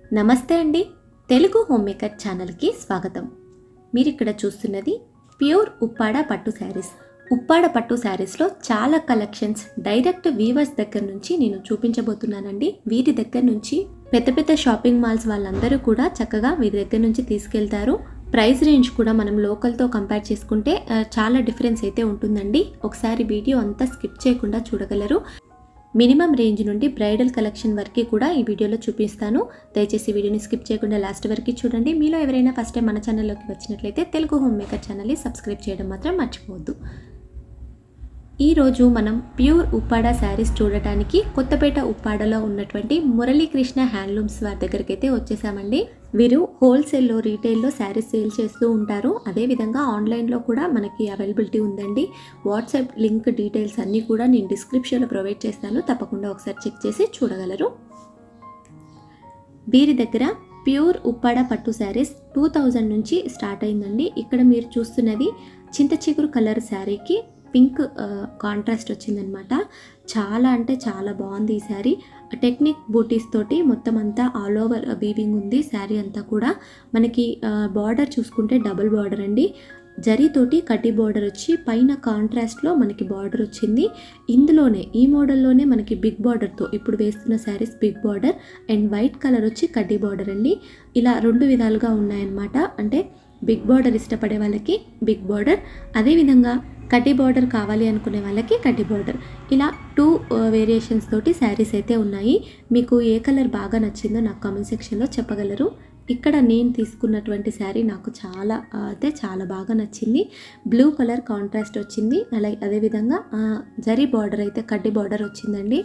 నమస్తే అండి Telugu home maker ఛానల్కి స్వాగతం మీరు ఇక్కడ చూస్తున్నది ప్యూర్ ఉప్పాడ పట్టు శారీస్ ఉప్పాడ పట్టు శారీస్లో చాలా కలెక్షన్స్ డైరెక్ట్ వీవర్స్ దగ్గర నుంచి నేను చూపించబోతున్నానండి వీరి దగ్గర నుంచి పెద్ద పెద్ద షాపింగ్ మాల్స్ వాళ్ళందరూ కూడా చక్కగా వీరి దగ్గర నుంచి తీసుకెళ్తారు ప్రైస్ రేంజ్ కూడా మనం లోకల్తో కంపేర్ చేసుకుంటే ఆ, చాలా డిఫరెన్స్ అయితే ఉంటుందండి ఒకసారి వీడియో అంతా స్కిప్ చేయకుండా చూడగలరు మినిమం రేంజ్ నుండి బ్రైడల్ కలెక్షన్ వరకు కూడా ఈ వీడియోలో చూపిస్తాను దయచేసి వీడియోని స్కిప్ చేయకుండా లాస్ట్ వరకు చూడండి మీలో ఎవరైనా ఫస్ట్ టైం మన ఛానల్లోకి వచ్చినట్లయితే తెలుగు హోమ్ మేకర్ ఛానల్ని సబ్స్క్రైబ్ చేయడం మాత్రం మర్చిపోవద్దు ఈరోజు మనం ప్యూర్ ఉప్పాడ శారీస్ చూడటానికి కొత్తపేట ఉప్పాడలో ఉన్నటువంటి మురళీకృష్ణ హ్యాండ్లూమ్స్ వారి దగ్గరికి అయితే వచ్చేసామండి వీరు హోల్సేల్లో రీటైల్లో శారీస్ సేల్ చేస్తూ ఉంటారు అదేవిధంగా ఆన్లైన్లో కూడా మనకి అవైలబిలిటీ ఉందండి వాట్సాప్ లింక్ డీటెయిల్స్ అన్నీ కూడా నేను డిస్క్రిప్షన్లో ప్రొవైడ్ చేస్తాను తప్పకుండా ఒకసారి చెక్ చేసి చూడగలరు వీరి దగ్గర ప్యూర్ ఉప్పాడ పట్టు శారీస్ టూ థౌజండ్ నుంచి స్టార్ట్ అయిందండి ఇక్కడ మీరు చూస్తున్నది చింత చిగురు కలర్ శారీకి పింక్ కాంట్రాస్ట్ వచ్చిందనమాట చాలా అంటే చాలా బాగుంది ఈ శారీ టెక్నిక్ బూటీస్ తోటి మొత్తం అంతా ఆల్ ఓవర్ వీవింగ్ ఉంది శారీ అంతా కూడా మనకి బార్డర్ చూసుకుంటే డబుల్ బార్డర్ అండి జరీతోటి కడ్డీ బార్డర్ వచ్చి పైన కాంట్రాస్ట్లో మనకి బార్డర్ వచ్చింది ఇందులోనే ఈ మోడల్లోనే మనకి బిగ్ బార్డర్తో ఇప్పుడు వేస్తున్న sarees big border and white colour వచ్చి కడ్డీ బార్డర్ అండి ఇలా రెండు విధాలుగా ఉన్నాయన్నమాట అంటే బిగ్ బార్డర్ ఇష్టపడే వాళ్ళకి బిగ్ బార్డర్ అదేవిధంగా కడ్డీ బార్డర్ కావాలి అనుకునే వాళ్ళకి కడ్డీ బార్డర్ ఇలా టూ వేరియేషన్స్ తోటి శారీస్ అయితే ఉన్నాయి మీకు ఏ కలర్ బాగా నచ్చిందో నాకు కామెంట్ సెక్షన్లో చెప్పగలరు ఇక్కడ నేను తీసుకున్నటువంటి శారీ నాకు చాలా ఆ, అయితే చాలా బాగా నచ్చింది బ్లూ కలర్ కాంట్రాస్ట్ వచ్చింది అలాగే అదేవిధంగా ఆ, జరీ బార్డర్ అయితే కడ్డీ బార్డర్ వచ్చిందండి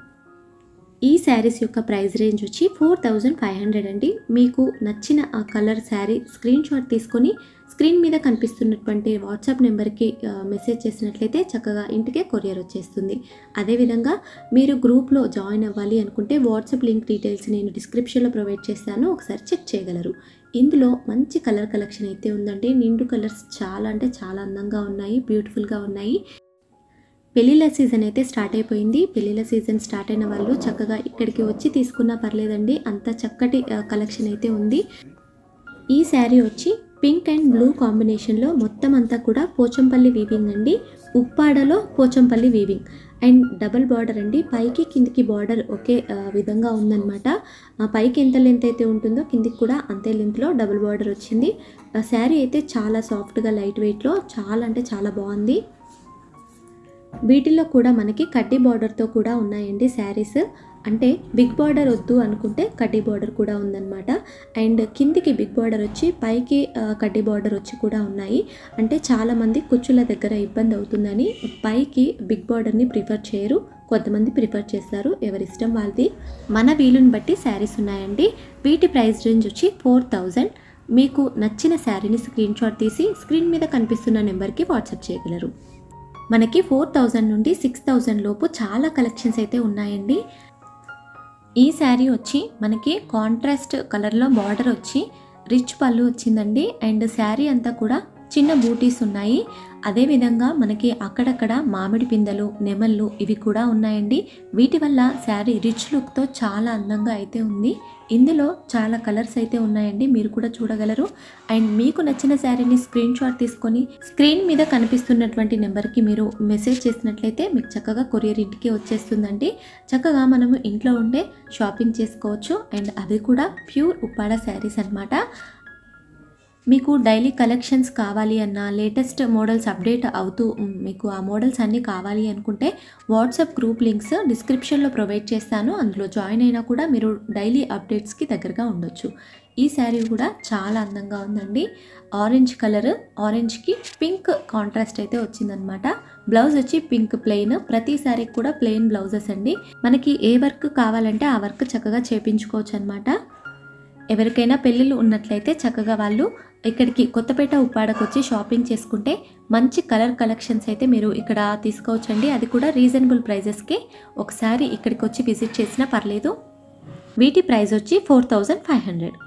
ఈ శారీస్ యొక్క ప్రైస్ రేంజ్ వచ్చి ఫోర్ థౌజండ్ ఫైవ్ హండ్రెడ్ అండి మీకు నచ్చిన ఆ కలర్ శారీ స్క్రీన్ షాట్ తీసుకొని స్క్రీన్ మీద కనిపిస్తున్నటువంటి వాట్సాప్ నెంబర్కి ఆ, మెసేజ్ చేసినట్లయితే చక్కగా ఇంటికే కొరియర్ వచ్చేస్తుంది అదేవిధంగా మీరు గ్రూప్లో జాయిన్ అవ్వాలి అనుకుంటే వాట్సాప్ లింక్ డీటెయిల్స్ నేను డిస్క్రిప్షన్లో ప్రొవైడ్ చేస్తాను ఒకసారి చెక్ చేయగలరు ఇందులో మంచి కలర్ కలెక్షన్ అయితే ఉందండి నిండు కలర్స్ చాలా అంటే చాలా అందంగా ఉన్నాయి బ్యూటిఫుల్గా ఉన్నాయి పెళ్ళిళ్ళ సీజన్ అయితే స్టార్ట్ అయిపోయింది పెళ్ళిళ్ళ సీజన్ స్టార్ట్ అయిన వాళ్ళు చక్కగా ఇక్కడికి వచ్చి తీసుకున్నా పర్లేదండి అంత చక్కటి కలెక్షన్ అయితే ఉంది ఈ శారీ వచ్చి పింక్ అండ్ బ్లూ కాంబినేషన్లో మొత్తం అంతా కూడా పోచంపల్లి వీవింగ్ అండి ఉప్పాడలో Pochampalli weaving and double border అండి పైకి కిందికి బార్డర్ ఒకే ఆ, విధంగా ఉందన్నమాట ఆ, పైకి ఎంత లెంత్ అయితే ఉంటుందో కిందికి కూడా అంతే లెంత్లో డబుల్ బార్డర్ వచ్చింది ఆ శారీ అయితే చాలా సాఫ్ట్గా లైట్ వెయిట్లో చాలా అంటే చాలా బాగుంది వీటిల్లో కూడా మనకి కడ్డీ బార్డర్తో కూడా ఉన్నాయండి శారీస్ అంటే బిగ్ బార్డర్ వద్దు అనుకుంటే కడ్డీ బార్డర్ కూడా ఉందన్నమాట అండ్ కిందికి బిగ్ బార్డర్ వచ్చి పైకి ఆ, కడ్డీ బార్డర్ వచ్చి కూడా ఉన్నాయి అంటే చాలామంది కుచ్చుల దగ్గర ఇబ్బంది అవుతుందని పైకి బిగ్ బార్డర్ని ప్రిఫర్ చేయరు కొంతమంది ప్రిఫర్ చేస్తారు ఎవరిష్టం వాళ్ళది మన వీలుని బట్టి శారీస్ ఉన్నాయండి వీటి ప్రైస్ రేంజ్ వచ్చి ఫోర్ థౌజండ్ మీకు నచ్చిన శారీని స్క్రీన్ షాట్ తీసి స్క్రీన్ మీద కనిపిస్తున్న నెంబర్కి వాట్సాప్ చేయగలరు మనకి ఫోర్ థౌజండ్ నుండి సిక్స్ థౌజండ్ లోపు చాలా కలెక్షన్స్ అయితే ఉన్నాయండి ఈ శారీ వచ్చి మనకి కాంట్రాస్ట్ కలర్లో బార్డర్ వచ్చి రిచ్ పళ్ళు వచ్చిందండి అండ్ శారీ అంతా కూడా చిన్న బూటీస్ ఉన్నాయి అదేవిధంగా మనకి అక్కడక్కడ మామిడి పిందెలు నెమళ్ళు ఇవి కూడా ఉన్నాయండి వీటి వల్ల శారీ రిచ్ లుక్తో చాలా అందంగా అయితే ఉంది ఇందులో చాలా కలర్స్ అయితే ఉన్నాయండి మీరు కూడా చూడగలరు అండ్ మీకు నచ్చిన శారీని స్క్రీన్ షాట్ తీసుకొని స్క్రీన్ మీద కనిపిస్తున్నటువంటి నెంబర్కి మీరు మెసేజ్ చేసినట్లయితే మీకు చక్కగా కొరియర్ ఇంటికి వచ్చేస్తుందండి చక్కగా మనము ఇంట్లో ఉండే షాపింగ్ చేసుకోవచ్చు అండ్ అవి కూడా ప్యూర్ ఉప్పాడ శారీస్ అన్నమాట మీకు డైలీ కలెక్షన్స్ కావాలి అన్న లేటెస్ట్ మోడల్స్ అప్డేట్ అవుతూ ఉమ్, మీకు ఆ మోడల్స్ అన్నీ కావాలి అనుకుంటే వాట్సాప్ గ్రూప్ లింక్స్ డిస్క్రిప్షన్లో ప్రొవైడ్ చేస్తాను అందులో జాయిన్ అయినా కూడా మీరు డైలీ అప్డేట్స్కి దగ్గరగా ఉండొచ్చు ఈ శారీ కూడా చాలా అందంగా ఉందండి ఆరెంజ్ కలర్ ఆరెంజ్కి పింక్ కాంట్రాస్ట్ అయితే వచ్చిందనమాట బ్లౌజ్ వచ్చి పింక్ ప్లెయిన్ ప్రతి శారీకి కూడా ప్లెయిన్ బ్లౌజెస్ అండి మనకి ఏ వర్క్ కావాలంటే ఆ వర్క్ చక్కగా చేపించుకోవచ్చు అనమాట ఎవరికైనా పెళ్ళిళ్ళు ఉన్నట్లయితే చక్కగా వాళ్ళు ఇక్కడికి కొత్తపేట ఉప్పాడకు వచ్చి షాపింగ్ చేసుకుంటే మంచి కలర్ కలెక్షన్స్ అయితే మీరు ఇక్కడ తీసుకోవచ్చండి అది కూడా రీజనబుల్ ప్రైజెస్కి ఒకసారి ఇక్కడికి వచ్చి విజిట్ చేసినా పర్లేదు వీటి ప్రైస్ వచ్చి ఫోర్ థౌజండ్ ఫైవ్ హండ్రెడ్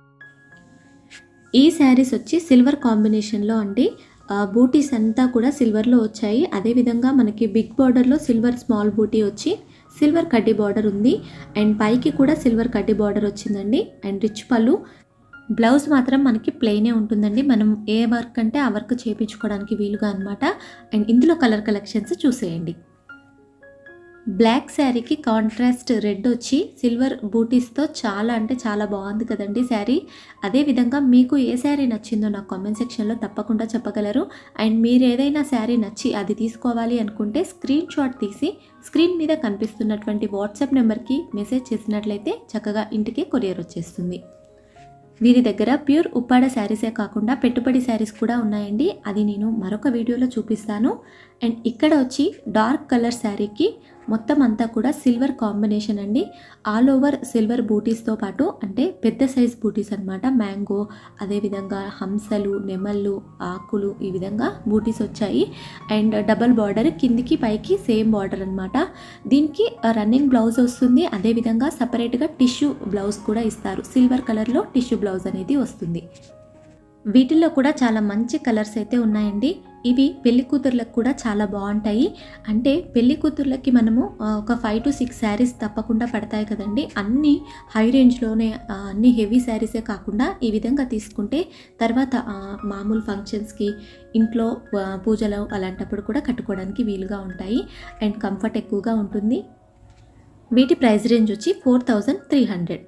ఈ శారీస్ వచ్చి సిల్వర్ కాంబినేషన్లో అండి ఆ, బూటీస్ అంతా కూడా సిల్వర్లో వచ్చాయి అదేవిధంగా మనకి బిగ్ బార్డర్లో సిల్వర్ స్మాల్ బూటీ వచ్చి సిల్వర్ కడ్డీ బార్డర్ ఉంది అండ్ పైకి కూడా సిల్వర్ కడ్డీ బార్డర్ వచ్చిందండి అండ్ రిచ్ పళ్ళు బ్లౌజ్ మాత్రం మనకి ప్లెయినే ఉంటుందండి మనం ఏ వర్క్ అంటే ఆ వర్క్ చేయించుకోవడానికి వీలుగా అనమాట అండ్ ఇందులో కలర్ కలెక్షన్స్ చూసేయండి బ్లాక్ శారీకి కాంట్రాస్ట్ రెడ్ వచ్చి సిల్వర్ బూటీస్తో చాలా అంటే చాలా బాగుంది కదండి శారీ అదేవిధంగా మీకు ఏ శారీ నచ్చిందో నాకు కామెంట్ సెక్షన్లో తప్పకుండా చెప్పగలరు అండ్ మీరు ఏదైనా శారీ నచ్చి అది తీసుకోవాలి అనుకుంటే స్క్రీన్ షాట్ తీసి స్క్రీన్ మీద కనిపిస్తున్నటువంటి వాట్సాప్ నెంబర్కి మెసేజ్ చేసినట్లయితే చక్కగా ఇంటికి కొరియర్ వచ్చేస్తుంది వీరి దగ్గర ప్యూర్ ఉప్పాడ శారీసే కాకుండా పెట్టుబడి శారీస్ కూడా ఉన్నాయండి అది నేను మరొక వీడియోలో చూపిస్తాను అండ్ ఇక్కడ వచ్చి డార్క్ కలర్ శారీకి మొత్తం అంతా కూడా సిల్వర్ కాంబినేషన్ అండి ఆల్ ఓవర్ సిల్వర్ బూటీస్తో పాటు అంటే పెద్ద సైజ్ బూటీస్ అనమాట మ్యాంగో అదేవిధంగా హంసలు నెమళ్ళు ఆకులు ఈ విధంగా బూటీస్ వచ్చాయి అండ్ డబల్ బార్డర్ కిందికి పైకి సేమ్ బార్డర్ అనమాట దీనికి రన్నింగ్ బ్లౌజ్ వస్తుంది అదేవిధంగా సపరేట్గా టిష్యూ బ్లౌజ్ కూడా ఇస్తారు సిల్వర్ కలర్లో టిష్యూ బ్లౌజ్ అనేది వస్తుంది వీటిల్లో కూడా చాలా మంచి కలర్స్ అయితే ఉన్నాయండి ఇవి పెళ్లి కూతుర్లకు కూడా చాలా బాగుంటాయి అంటే పెళ్లి కూతుర్లకి మనము ఆ, ఒక ఫైవ్ టు సిక్స్ శారీస్ తప్పకుండా పడతాయి కదండి అన్ని హై రేంజ్లోనే ఆ, అన్ని హెవీ శారీసే కాకుండా ఈ విధంగా తీసుకుంటే తర్వాత ఆ, మామూలు ఫంక్షన్స్కి ఇంట్లో ఆ, పూజలు అలాంటప్పుడు కూడా కట్టుకోవడానికి వీలుగా ఉంటాయి అండ్ కంఫర్ట్ ఎక్కువగా ఉంటుంది వీటి ప్రైస్ రేంజ్ వచ్చి ఫోర్ థౌజండ్ త్రీ హండ్రెడ్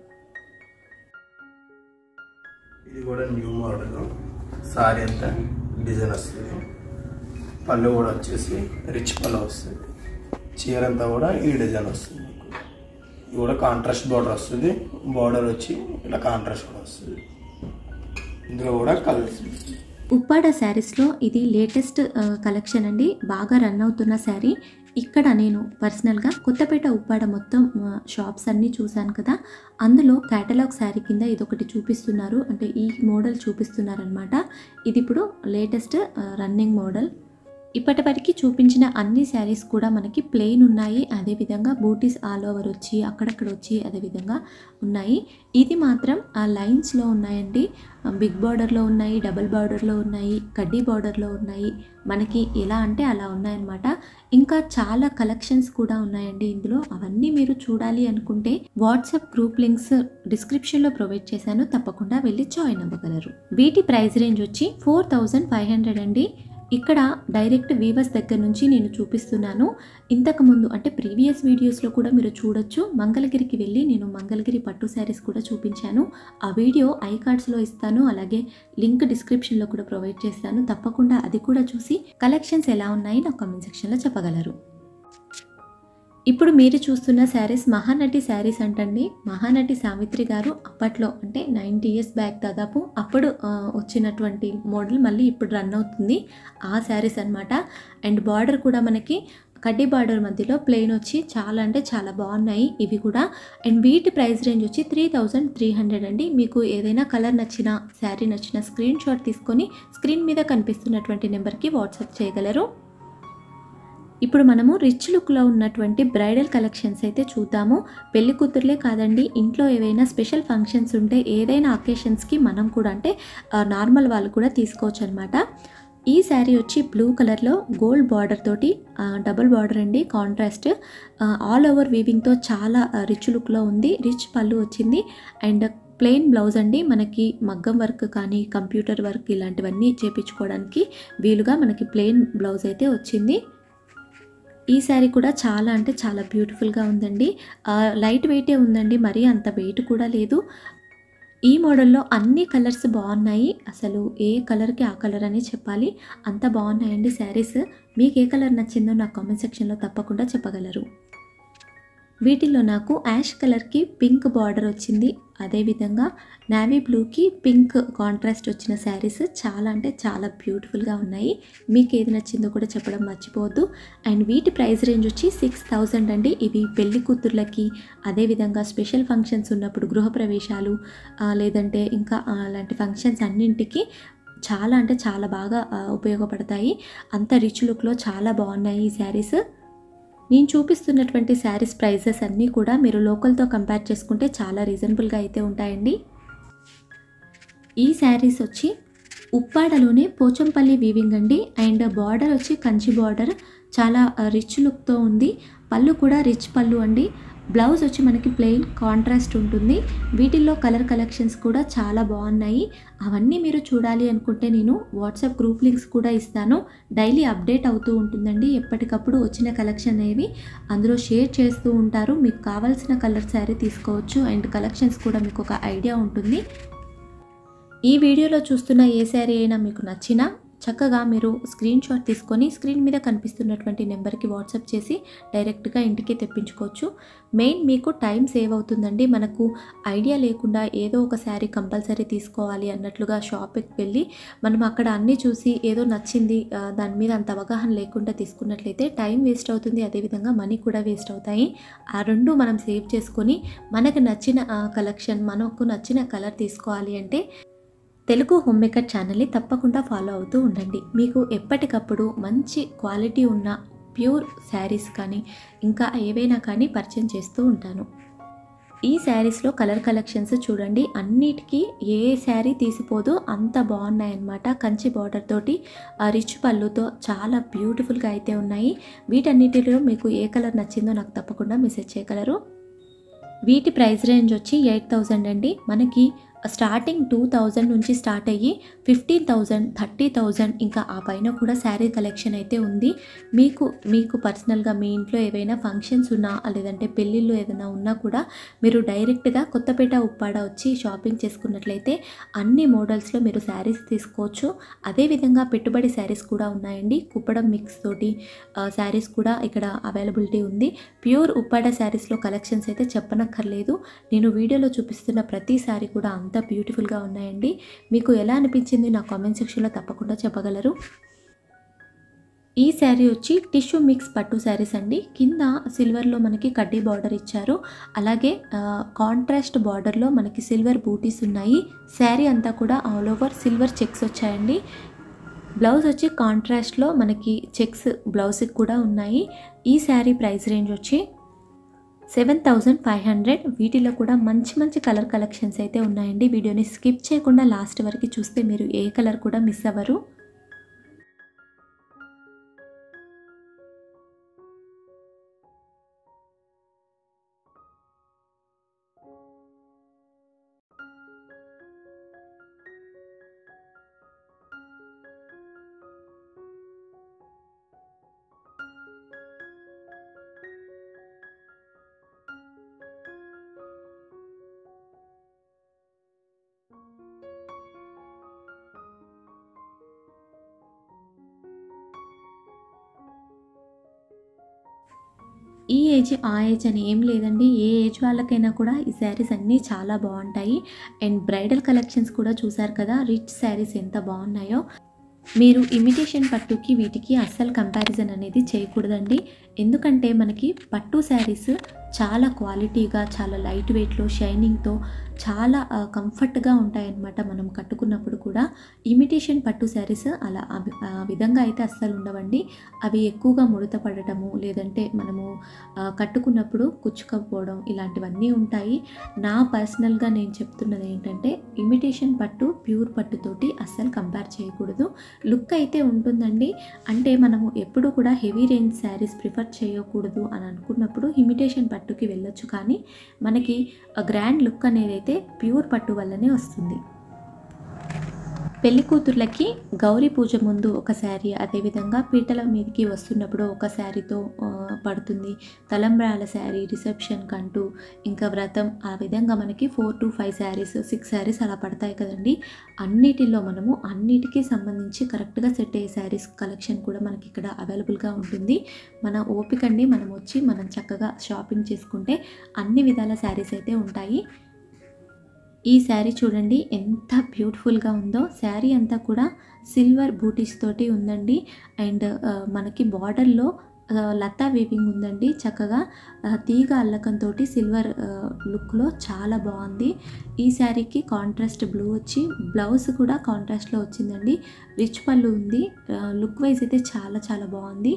ఇది కూడా న్యూ మోడల్ సారీ అంతా డిజైన్ వస్తుంది పళ్ళు కూడా వచ్చేసి రిచ్ పళ్ళు వస్తుంది చీర అంతా కూడా ఈ డిజైన్ వస్తుంది మీకు. ఇది కూడా కాంట్రాస్ట్ బార్డర్ వస్తుంది బార్డర్ వచ్చి ఇలా కాంట్రాస్ట్ కూడా వస్తుంది ఇందులో కూడా కలర్స్ ఉప్పాడ శారీస్లో ఇది లేటెస్ట్ ఆ, కలెక్షన్ అండి బాగా రన్ అవుతున్న శారీ ఇక్కడ నేను పర్సనల్గా కొత్తపేట ఉప్పాడ మొత్తం ఆ, షాప్స్ అన్నీ చూశాను కదా అందులో కేటలాగ్ శారీ కింద ఇది ఒకటి చూపిస్తున్నారు అంటే ఈ మోడల్ చూపిస్తున్నారనమాట ఇది ఇప్పుడు లేటెస్ట్ రన్నింగ్ మోడల్ ఇప్పటి వరకు చూపించిన అన్ని శారీస్ కూడా మనకి ప్లెయిన్ ఉన్నాయి అదేవిధంగా బూటీస్ ఆల్ ఓవర్ వచ్చి అక్కడక్కడ వచ్చి అదేవిధంగా ఉన్నాయి ఇది మాత్రం ఆ లైన్స్లో ఉన్నాయండి బిగ్ బార్డర్లో ఉన్నాయి డబుల్ బార్డర్లో ఉన్నాయి కడ్డీ బార్డర్లో ఉన్నాయి మనకి ఎలా అంటే అలా ఉన్నాయన్నమాట ఇంకా చాలా కలెక్షన్స్ కూడా ఉన్నాయండి ఇందులో అవన్నీ మీరు చూడాలి అనుకుంటే వాట్సాప్ గ్రూప్ లింక్స్ డిస్క్రిప్షన్లో ప్రొవైడ్ చేశాను తప్పకుండా వెళ్ళి జాయిన్ అవ్వగలరు వీటి ప్రైస్ రేంజ్ వచ్చి ఫోర్ థౌజండ్ ఫైవ్ హండ్రెడ్ అండి ఇక్కడ డైరెక్ట్ వీవర్స్ దగ్గర నుంచి నేను చూపిస్తున్నాను ఇంతకుముందు అంటే ప్రీవియస్ వీడియోస్లో కూడా మీరు చూడొచ్చు మంగళగిరికి వెళ్ళి నేను మంగళగిరి పట్టు శారీస్ కూడా చూపించాను ఆ వీడియో ఐ కార్డ్స్లో ఇస్తాను అలాగే లింక్ డిస్క్రిప్షన్లో కూడా ప్రొవైడ్ చేస్తాను తప్పకుండా అది కూడా చూసి కలెక్షన్స్ ఎలా ఉన్నాయి నా కామెంట్ సెక్షన్లో చెప్పగలరు ఇప్పుడు మీరు చూస్తున్న శారీస్ మహానటి శారీస్ అంటండి మహానటి సావిత్రి గారు అప్పట్లో అంటే నైంటీ ఇయర్స్ బ్యాక్ దాదాపు అప్పుడు ఆ, వచ్చినటువంటి మోడల్ మళ్ళీ ఇప్పుడు రన్ అవుతుంది ఆ శారీస్ అన్నమాట అండ్ బార్డర్ కూడా మనకి కడ్డీ బార్డర్ మధ్యలో ప్లెయిన్ వచ్చి చాలా అంటే చాలా బాగున్నాయి ఇవి కూడా అండ్ వీటి ప్రైస్ రేంజ్ వచ్చి త్రీ థౌజండ్ త్రీ హండ్రెడ్ అండి మీకు ఏదైనా కలర్ నచ్చిన శారీ నచ్చిన స్క్రీన్ షాట్ తీసుకొని స్క్రీన్ మీద కనిపిస్తున్నటువంటి నెంబర్కి వాట్సాప్ చేయగలరు ఇప్పుడు మనము రిచ్ లుక్లో ఉన్నటువంటి బ్రైడల్ కలెక్షన్స్ అయితే చూద్దాము పెళ్లి కూతుర్లే కాదండి ఇంట్లో ఏవైనా స్పెషల్ ఫంక్షన్స్ ఉంటే ఏదైనా అకేషన్స్కి మనం కూడా అంటే ఆ, నార్మల్ వాళ్ళు కూడా తీసుకోవచ్చు అనమాట ఈ శారీ వచ్చి బ్లూ కలర్లో గోల్డ్ బార్డర్ తోటి ఆ, డబుల్ బార్డర్ అండి కాంట్రాస్ట్ ఆ, ఆల్ ఓవర్ వీవింగ్తో చాలా ఆ, రిచ్ లుక్లో ఉంది రిచ్ పళ్ళు వచ్చింది అండ్ ప్లెయిన్ బ్లౌజ్ అండి మనకి మగ్గం వర్క్ కానీ కంప్యూటర్ వర్క్ ఇలాంటివన్నీ చేపించుకోవడానికి వీలుగా మనకి ప్లెయిన్ బ్లౌజ్ అయితే వచ్చింది ఈ శారీ కూడా చాలా అంటే చాలా బ్యూటిఫుల్గా ఉందండి ఆ, లైట్ వెయిటే ఉందండి మరీ అంత వెయిట్ కూడా లేదు ఈ మోడల్లో అన్ని కలర్స్ బాగున్నాయి అసలు ఏ కలర్కి ఆ కలర్ అని చెప్పాలి అంత బాగున్నాయండి శారీస్ మీకు ఏ కలర్ నచ్చిందో నా కామెంట్ సెక్షన్లో తప్పకుండా చెప్పగలరు వీటిల్లో నాకు యాష్ కలర్కి పింక్ బార్డర్ వచ్చింది అదేవిధంగా నావీ బ్లూకి పింక్ కాంట్రాస్ట్ వచ్చిన శారీస్ చాలా అంటే చాలా బ్యూటిఫుల్గా ఉన్నాయి మీకు ఏది నచ్చిందో కూడా చెప్పడం మర్చిపోవద్దు అండ్ వీటి ప్రైస్ రేంజ్ వచ్చి సిక్స్ థౌజండ్ అండి ఇవి పెళ్లి కూతుర్లకి అదేవిధంగా స్పెషల్ ఫంక్షన్స్ ఉన్నప్పుడు గృహప్రవేశాలు ఆ, లేదంటే ఇంకా ఆ, అలాంటి ఫంక్షన్స్ అన్నింటికి చాలా అంటే చాలా బాగా ఆ, ఉపయోగపడతాయి అంత రిచ్ లుక్లో చాలా బాగున్నాయి ఈ శారీస్ నేను చూపిస్తున్నటువంటి శారీస్ ప్రైజెస్ అన్నీ కూడా మీరు లోకల్తో కంపేర్ చేసుకుంటే చాలా రీజనబుల్గా అయితే ఉంటాయండి ఈ శారీస్ వచ్చి ఉప్పాడలోనే పోచంపల్లి వీవింగ్ అండి అండ్ బార్డర్ వచ్చి కంచి బార్డర్ చాలా రిచ్ లుక్తో ఉంది పళ్ళు కూడా రిచ్ పళ్ళు అండి బ్లౌజ్ వచ్చి మనకి ప్లెయిన్ కాంట్రాస్ట్ ఉంటుంది వీటిల్లో కలర్ కలెక్షన్స్ కూడా చాలా బాగున్నాయి అవన్నీ మీరు చూడాలి అనుకుంటే నేను వాట్సాప్ గ్రూప్ లింక్స్ కూడా ఇస్తాను డైలీ అప్డేట్ అవుతూ ఉంటుందండి ఎప్పటికప్పుడు వచ్చిన కలెక్షన్ అనేవి అందులో షేర్ చేస్తూ ఉంటారు మీకు కావాల్సిన కలర్ శారీ తీసుకోవచ్చు అండ్ కలెక్షన్స్ కూడా మీకు ఒక ఐడియా ఉంటుంది ఈ వీడియోలో చూస్తున్న ఏ శారీ అయినా మీకు నచ్చినా చక్కగా మీరు స్క్రీన్ షాట్ తీసుకొని స్క్రీన్ మీద కనిపిస్తున్నటువంటి నెంబర్కి వాట్సాప్ చేసి డైరెక్ట్గా ఇంటికి తెప్పించుకోవచ్చు మెయిన్ మీకు టైం సేవ్ అవుతుందండి మనకు ఐడియా లేకుండా ఏదో ఒక శారీ కంపల్సరీ తీసుకోవాలి అన్నట్లుగా షాప్కి వెళ్ళి మనం అక్కడ అన్నీ చూసి ఏదో నచ్చింది ఆ, దాని మీద అంత అవగాహన లేకుండా తీసుకున్నట్లయితే టైం వేస్ట్ అవుతుంది అదేవిధంగా మనీ కూడా వేస్ట్ అవుతాయి ఆ రెండు మనం సేవ్ చేసుకొని మనకు నచ్చిన కలెక్షన్ మనకు నచ్చిన కలర్ తీసుకోవాలి అంటే తెలుగు హోమ్ మేకర్ ఛానల్ని తప్పకుండా ఫాలో అవుతూ ఉండండి మీకు ఎప్పటికప్పుడు మంచి క్వాలిటీ ఉన్న ప్యూర్ శారీస్ కానీ ఇంకా ఏవైనా కానీ పరిచయం చేస్తూ ఉంటాను ఈ శారీస్లో కలర్ కలెక్షన్స్ చూడండి అన్నిటికీ ఏ శారీ తీసిపోదో అంత బాగున్నాయన్నమాట కంచి బార్డర్ తోటి ఆ రిచ్ పళ్ళుతో చాలా బ్యూటిఫుల్గా అయితే ఉన్నాయి వీటన్నిటిలో మీకు ఏ కలర్ నచ్చిందో నాకు తప్పకుండా మెసేజ్ చేయగలరు వీటి ప్రైస్ రేంజ్ వచ్చి ఎయిట్ థౌజండ్ అండి మనకి స్టార్టింగ్ టూ థౌజండ్ నుంచి స్టార్ట్ అయ్యి ఫిఫ్టీన్ థౌజండ్ థర్టీ థౌజండ్ ఇంకా ఆ పైన కూడా శారీ కలెక్షన్ అయితే ఉంది మీకు మీకు పర్సనల్గా మీ ఇంట్లో ఏవైనా ఫంక్షన్స్ ఉన్నా లేదంటే పెళ్ళిళ్ళు ఏదైనా ఉన్నా కూడా మీరు డైరెక్ట్గా కొత్తపేట ఉప్పాడ వచ్చి షాపింగ్ చేసుకున్నట్లయితే అన్ని మోడల్స్లో మీరు శారీస్ తీసుకోవచ్చు అదేవిధంగా పెట్టుబడి శారీస్ కూడా ఉన్నాయండి కుప్పడం మిక్స్ తోటి శారీస్ కూడా ఇక్కడ అవైలబిలిటీ ఉంది ప్యూర్ ఉప్పాడ శారీస్లో కలెక్షన్స్ అయితే చెప్పనక్కర్లేదు నేను వీడియోలో చూపిస్తున్న ప్రతి శారీ కూడా అంత బ్యూటిఫుల్గా ఉన్నాయండి మీకు ఎలా అనిపించింది నా కామెంట్ సెక్షన్లో తప్పకుండా చెప్పగలరు ఈ శారీ వచ్చి టిష్యూ మిక్స్ పట్టు శారీస్ అండి కింద సిల్వర్లో మనకి కడ్డీ బార్డర్ ఇచ్చారు అలాగే ఆ, కాంట్రాస్ట్ బార్డర్లో మనకి సిల్వర్ బూటీస్ ఉన్నాయి శారీ అంతా కూడా ఆల్ ఓవర్ సిల్వర్ చెక్స్ వచ్చాయండి బ్లౌజ్ వచ్చి కాంట్రాస్ట్లో మనకి చెక్స్ బ్లౌజ్కి కూడా ఉన్నాయి ఈ శారీ ప్రైస్ రేంజ్ వచ్చి సెవెన్ థౌజండ్ ఫైవ్ హండ్రెడ్ వీటిలో కూడా మంచి మంచి కలర్ కలెక్షన్స్ అయితే ఉన్నాయండి వీడియోని స్కిప్ చేయకుండా లాస్ట్ వరకు చూస్తే మీరు ఏ కలర్ కూడా మిస్ అవ్వరు ఈ ఏజ్ ఆ ఏజ్ అని ఏం లేదండి ఏ ఏజ్ వాళ్ళకైనా కూడా ఈ శారీస్ అన్నీ చాలా బాగుంటాయి అండ్ బ్రైడల్ కలెక్షన్స్ కూడా చూసారు కదా రిచ్ శారీస్ ఎంత బాగున్నాయో మీరు ఇమిటేషన్ పట్టుకి వీటికి అస్సలు కంపారిజన్ అనేది చేయకూడదండి ఎందుకంటే మనకి పట్టు శారీస్ చాలా క్వాలిటీగా చాలా లైట్ వెయిట్లో షైనింగ్తో చాలా కంఫర్ట్గా ఉంటాయన్నమాట మనం కట్టుకున్నప్పుడు కూడా ఇమిటేషన్ పట్టు శారీస్ అలా ఆ వి- ఆ విధంగా అయితే అస్సలు ఉండవండి అవి ఎక్కువగా ముడత పడటము లేదంటే మనము ఆ, కట్టుకున్నప్పుడు కుచ్చుకపోవడం ఇలాంటివన్నీ ఉంటాయి నా పర్సనల్గా నేను చెప్తున్నది ఏంటంటే ఇమిటేషన్ పట్టు ప్యూర్ పట్టుతోటి అస్సలు కంపేర్ చేయకూడదు లుక్ అయితే ఉంటుందండి అంటే మనము ఎప్పుడు కూడా హెవీ రేంజ్ శారీస్ ప్రిఫర్ చేయకూడదు అని అనుకున్నప్పుడు ఇమిటేషన్ పట్టుకి వెళ్ళొచ్చు కానీ మనకి గ్రాండ్ లుక్ అనేది అయితే ప్యూర్ పట్టు వల్లనే వస్తుంది పెళ్లి కూతుర్లకి గౌరీ పూజ ముందు ఒక శారీ అదేవిధంగా పీటల మీదకి వస్తున్నప్పుడు ఒక శారీతో ఆ, పడుతుంది తలంబ్రాల శారీ రిసెప్షన్ కంటూ ఇంకా వ్రతం ఆ విధంగా మనకి four to five sarees six sarees అలా పడతాయి కదండి అన్నిటిలో మనము అన్నిటికీ సంబంధించి కరెక్ట్గా సెట్ అయ్యే శారీస్ కలెక్షన్ కూడా మనకి ఇక్కడ అవైలబుల్గా ఉంటుంది మన ఓపికండి మనం వచ్చి మనం చక్కగా షాపింగ్ చేసుకుంటే అన్ని విధాల శారీస్ అయితే ఉంటాయి ఈ శారీ చూడండి ఎంత బ్యూటిఫుల్గా ఉందో శారీ అంతా కూడా సిల్వర్ బూటీస్ తోటి ఉందండి అండ్ ఆ, మనకి బార్డర్లో లతా వీవింగ్ ఉందండి చక్కగా ఆ, తీగ అల్లకంతో సిల్వర్ లుక్లో చాలా బాగుంది ఈ శారీకి కాంట్రాస్ట్ బ్లూ వచ్చి బ్లౌజ్ కూడా కాంట్రాస్ట్లో వచ్చిందండి రిచ్ పళ్ళు ఉంది లుక్ వైజ్ అయితే చాలా చాలా బాగుంది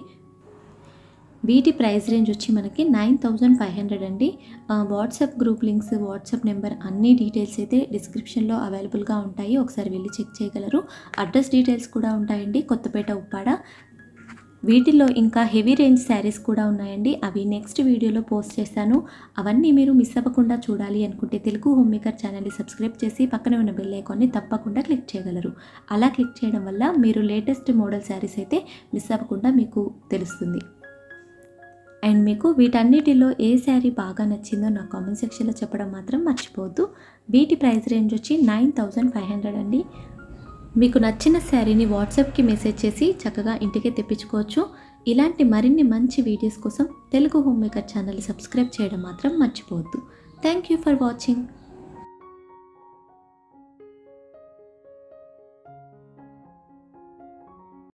వీటి ప్రైస్ రేంజ్ వచ్చి మనకి నైన్ థౌజండ్ ఫైవ్ హండ్రెడ్ అండి ఆ, WhatsApp group links WhatsApp number అన్ని డీటెయిల్స్ అయితే డిస్క్రిప్షన్లో అవైలబుల్గా ఉంటాయి ఒకసారి వెళ్ళి చెక్ చేయగలరు అడ్రస్ డీటెయిల్స్ కూడా ఉంటాయండి కొత్తపేట ఉప్పాడ వీటిల్లో ఇంకా హెవీ రేంజ్ శారీస్ కూడా ఉన్నాయండి అవి నెక్స్ట్ వీడియోలో పోస్ట్ చేశాను అవన్నీ మీరు మిస్ అవ్వకుండా చూడాలి అనుకుంటే తెలుగు హోమ్ మేకర్ ఛానల్ని సబ్స్క్రైబ్ చేసి పక్కనే ఉన్న బెల్ ఐకాన్ని తప్పకుండా క్లిక్ చేయగలరు అలా క్లిక్ చేయడం వల్ల మీరు లేటెస్ట్ మోడల్ శారీస్ అయితే మిస్ అవ్వకుండా మీకు తెలుస్తుంది అండ్ మీకు వీటన్నిటిలో ఏ శారీ బాగా నచ్చిందో నా కామెంట్ సెక్షన్లో చెప్పడం మాత్రం మర్చిపోవద్దు వీటి ప్రైస్ రేంజ్ వచ్చి నైన్ థౌజండ్ ఫైవ్ హండ్రెడ్ అండి మీకు నచ్చిన శారీని వాట్సాప్కి మెసేజ్ చేసి చక్కగా ఇంటికే తెప్పించుకోవచ్చు ఇలాంటి మరిన్ని మంచి వీడియోస్ కోసం Telugu home maker channel subscribe చేయడం మాత్రం మర్చిపోవద్దు థ్యాంక్ యూ ఫర్ వాచింగ్